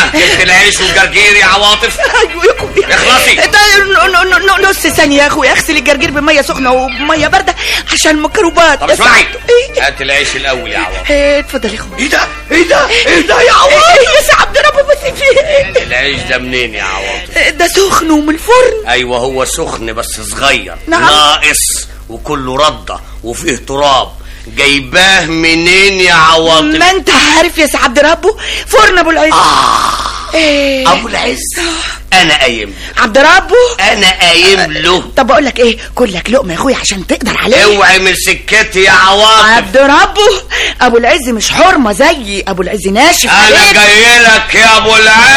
اكلت العيش والجرجير يا عواطف ايوه يا اخويا اخلصي. ده ن- ن- ن- نص ثانيه يا اخويا اغسل الجرجير بميه سخنه وبميه بارده عشان الميكروبات طب يا اسمعي سعد. ايه هات العيش الاول يا عواطف إيه، اتفضل يا اخويا ايه ده ايه ده ايه ده يا عواطف ايه يا سعد ربه بس في ايه العيش ده منين يا عواطف ده سخن ومن الفرن ايوه هو سخن بس صغير نعم. ناقص وكله رده وفيه تراب جايباه منين يا عواطف ما انت عارف يا سعد ربه فرن ابو العز ايه ابو العز انا قايم عبد ربه انا قايم له طب بقول لك ايه كل لك لقمه يا اخويا عشان تقدر عليه اوعي من سكتي يا عواطف عبد ربه ابو العز مش حرمه زي ابو العز ناشف انا عليك. جاي لك يا ابو العز